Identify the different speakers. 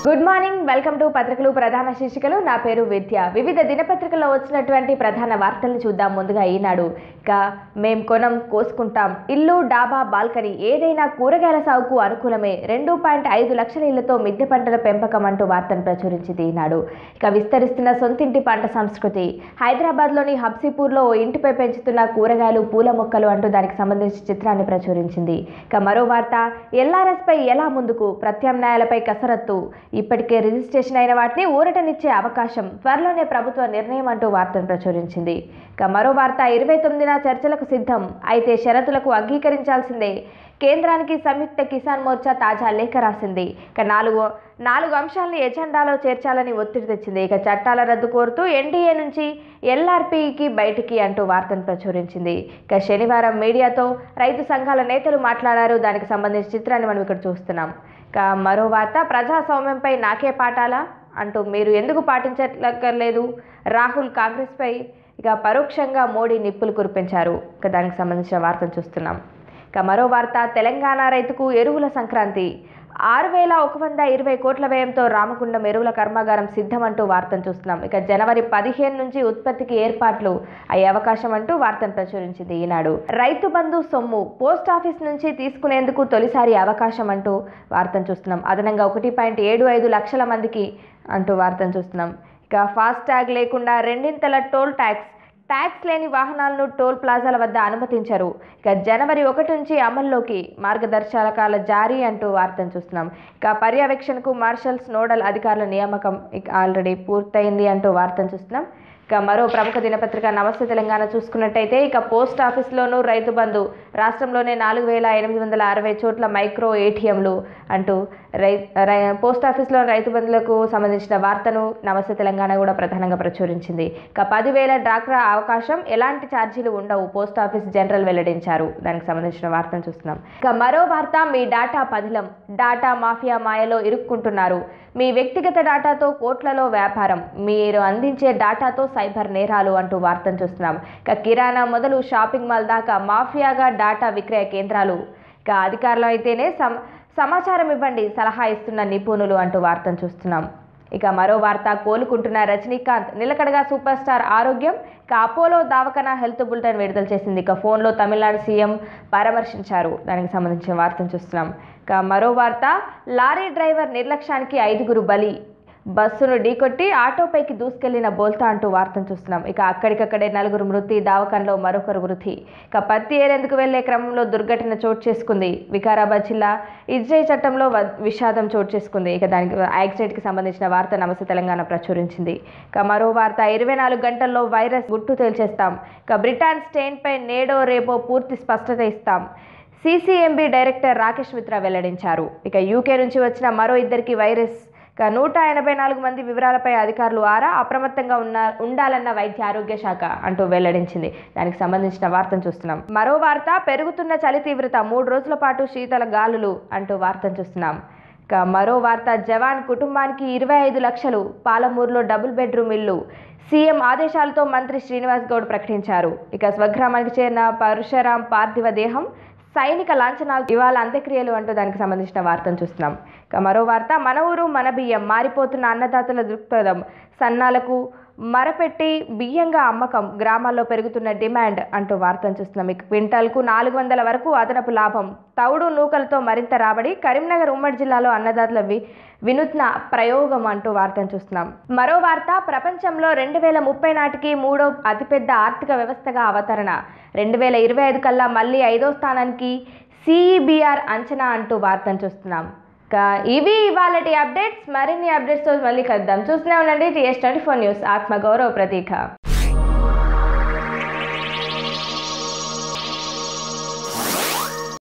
Speaker 1: good morning welcome to పత్రికలు ప్రధాన శీర్షికలు నా పేరు విద్య వివిధ దినపత్రికల్లో వచ్చినటువంటి ప్రధాన వార్తలను చూద్దాం ముందుగా ఈనాడు ఇక మేం కొనం కోసుకుంటాం ఇల్లు డాబా బాల్కనీ ఏదైనా కూరగాయల సాగుకు అనుకూలమే రెండు పాయింట్ ఐదు లక్షల ఇళ్లతో మిద్దె పంటల పెంపకం అంటూ వార్తను ప్రచురించింది ఈనాడు ఇక విస్తరిస్తున్న సొంతింటి పంట సంస్కృతి హైదరాబాద్లోని హబ్సీపూర్లో ఓ ఇంటిపై పెంచుతున్న కూరగాయలు పూల మొక్కలు అంటూ దానికి సంబంధించిన చిత్రాన్ని ప్రచురించింది ఇక మరో వార్త ఎల్ఆర్ఎస్పై ఎలా ముందుకు ప్రత్యామ్నాయాలపై కసరత్తు ఇప్పటికే రిజిస్ట్రేషన్ అయిన వాటిని ఊరటనిచ్చే అవకాశం త్వరలోనే ప్రభుత్వ నిర్ణయం అంటూ వార్తను ప్రచురించింది ఇక మరో వార్త ఇరవై తొమ్మిదిన చర్చలకు సిద్ధం అయితే షరతులకు అంగీకరించాల్సిందే కేంద్రానికి సంయుక్త కిసాన్ మోర్చా తాజా లేఖ రాసింది ఇక నాలుగు నాలుగు అంశాలను ఎజెండాలో చేర్చాలని ఒత్తిడి తెచ్చింది ఇక చట్టాల రద్దు కోరుతూ ఎన్డీఏ నుంచి ఎల్ఆర్పీకి బయటికి అంటూ వార్తను ప్రచురించింది ఇక శనివారం మీడియాతో రైతు సంఘాల నేతలు మాట్లాడారు దానికి సంబంధించిన చిత్రాన్ని మనం ఇక్కడ చూస్తున్నాం ఇక మరో వార్త ప్రజాస్వామ్యంపై నాకే పాఠాలా అంటూ మీరు ఎందుకు పాటించట్లేదు రాహుల్ కాంగ్రెస్పై ఇక పరోక్షంగా మోడీ నిప్పులు కురిపించారు ఇక దానికి సంబంధించిన వార్తను చూస్తున్నాం ఇక మరో వార్త తెలంగాణ రైతుకు ఎరువుల సంక్రాంతి ఆరు వేల ఒక వంద ఇరవై కోట్ల వ్యయంతో రామగుండం ఎరువుల కర్మాగారం సిద్ధమంటూ వార్తను చూస్తున్నాం ఇక జనవరి పదిహేను నుంచి ఉత్పత్తికి ఏర్పాట్లు అయ్యే అవకాశం అంటూ వార్తను ప్రచురించింది ఈనాడు రైతు బంధు సొమ్ము పోస్ట్ ఆఫీస్ నుంచి తీసుకునేందుకు తొలిసారి అవకాశం అంటూ వార్తను చూస్తున్నాం అదనంగా ఒకటి పాయింట్ ఏడు ఐదు లక్షల మందికి అంటూ వార్తను చూస్తున్నాం ఇక ఫాస్ట్ ట్యాగ్ లేకుండా రెండింతల టోల్ ట్యాక్స్ ట్యాక్స్ లేని వాహనాలను టోల్ ప్లాజాల వద్ద అనుమతించరు ఇక జనవరి ఒకటి నుంచి అమల్లోకి మార్గదర్శకాల జారీ అంటూ వార్తను చూస్తున్నాం ఇక పర్యవేక్షణకు మార్షల్స్ నోడల్ అధికారుల నియామకం ఇక ఆల్రెడీ పూర్తయింది అంటూ వార్తను చూస్తున్నాం ఇక మరో ప్రముఖ దినపత్రిక నమస్తే తెలంగాణ చూసుకున్నట్టయితే ఇక పోస్ట్ ఆఫీస్లోనూ రైతు బంధు రాష్ట్రంలోనే నాలుగు వేల ఎనిమిది వందల అరవై చోట్ల మైక్రో ఏటీఎంలు అంటూ రై రై పోస్ట్ ఆఫీస్లో రైతు బంధులకు సంబంధించిన వార్తను నమస్తే తెలంగాణ కూడా ప్రధానంగా ప్రచురించింది ఇక పదివేల డ్రాక్రా అవకాశం ఎలాంటి ఛార్జీలు ఉండవు పోస్ట్ ఆఫీస్ జనరల్ వెల్లడించారు దానికి సంబంధించిన వార్తను చూస్తున్నాం ఇక మరో వార్త మీ డాటా పదిలం డాటా మాఫియా మాయలో ఇరుక్కుంటున్నారు మీ వ్యక్తిగత డాటాతో కోట్లలో వ్యాపారం మీరు అందించే డాటాతో సైబర్ నేరాలు అంటూ వార్తను చూస్తున్నాం ఇక కిరాణా మొదలు షాపింగ్ మాల్ దాకా మాఫియాగా డాటా విక్రయ కేంద్రాలు ఇక అధికారులు అయితేనే సమ సమాచారం ఇవ్వండి సలహా ఇస్తున్న నిపుణులు అంటూ వార్తను చూస్తున్నాం ఇక మరో వార్త కోలుకుంటున్న రజనీకాంత్ నిలకడగా సూపర్ స్టార్ ఆరోగ్యం ఇక అపోలో దావకన హెల్త్ బులెటిన్ విడుదల చేసింది ఇక ఫోన్లో తమిళనాడు సీఎం పరామర్శించారు దానికి సంబంధించిన వార్తను చూస్తున్నాం ఇక మరో వార్త లారీ డ్రైవర్ నిర్లక్ష్యానికి ఐదుగురు బలి బస్సును ఢీకొట్టి ఆటోపైకి దూసుకెళ్లిన బోల్తా అంటూ వార్తను చూస్తున్నాం ఇక అక్కడికక్కడే నలుగురు మృతి దావకంలో మరొకరు మృతి ఇక పత్తి ఏరేందుకు వెళ్లే క్రమంలో దుర్ఘటన చోటు చేసుకుంది వికారాబాద్ జిల్లా ఇజ్రై చట్టంలో వ- విషాదం చోటు చేసుకుంది ఇక దానికి యాక్సిడెంట్కి సంబంధించిన వార్త నమస్తే తెలంగాణ ప్రచురించింది ఇక మరో వార్త ఇరవై నాలుగు గంటల్లో వైరస్ గుట్టు తేల్చేస్తాం ఇక బ్రిటన్ స్టెయిన్పై నేడో రేపో పూర్తి స్పష్టత ఇస్తాం సీసీఎంబీ డైరెక్టర్ రాకేష్ మిత్రా వెల్లడించారు ఇక యూకే నుంచి వచ్చిన మరో ఇద్దరికి వైరస్ ఇక నూట ఎనభై నాలుగు మంది వివరాలపై అధికారులు ఆరా అప్రమత్తంగా ఉన్న ఉండాలన్న వైద్య ఆరోగ్య శాఖ అంటూ వెల్లడించింది దానికి సంబంధించిన వార్తను చూస్తున్నాం మరో వార్త పెరుగుతున్న చలి తీవ్రత మూడు రోజుల పాటు శీతల గాలులు అంటూ వార్తను చూస్తున్నాం ఇక మరో వార్త జవాన్ కుటుంబానికి ఇరవై ఐదు లక్షలు పాలమూరులో డబుల్ బెడ్రూమ్ ఇల్లు సీఎం ఆదేశాలతో మంత్రి శ్రీనివాస్ గౌడ్ ప్రకటించారు ఇక స్వగ్రామానికి చేరిన పరశురాం పార్థివ దేహం సైనిక లాంఛనాలు ఇవాళ అంత్యక్రియలు అంటూ దానికి సంబంధించిన వార్తను చూస్తున్నాం ఇక మరో వార్త మన ఊరు మన బియ్యం మారిపోతున్న అన్నదాతల దృక్పథం సన్నాలకు మరపెట్టి బియ్యంగా అమ్మకం గ్రామాల్లో పెరుగుతున్న డిమాండ్ అంటూ వార్తను చూస్తున్నాం ఇక క్వింటాల్కు నాలుగు వందల వరకు అదనపు లాభం తౌడు నూకలతో మరింత రాబడి కరీంనగర్ ఉమ్మడి జిల్లాలో అన్నదాతల వి వినూత్న ప్రయోగం అంటూ వార్తను చూస్తున్నాం మరో వార్త ప్రపంచంలో రెండు వేల ముప్పై నాటికి మూడో అతిపెద్ద ఆర్థిక వ్యవస్థగా అవతరణ రెండు వేల ఇరవై ఐదు కల్లా మళ్ళీ ఐదో స్థానానికి సిఈబిఆర్ అంచనా అంటూ వార్తను చూస్తున్నాం ఇక ఇవి ఇవాళటి అప్డేట్స్ మరిన్ని అప్డేట్స్తో మళ్ళీ కలుద్దాం చూస్తూనే ఉండండి టీఎస్ ట్వంటీ ఫోర్ న్యూస్ ఆత్మగౌరవ ప్రతీక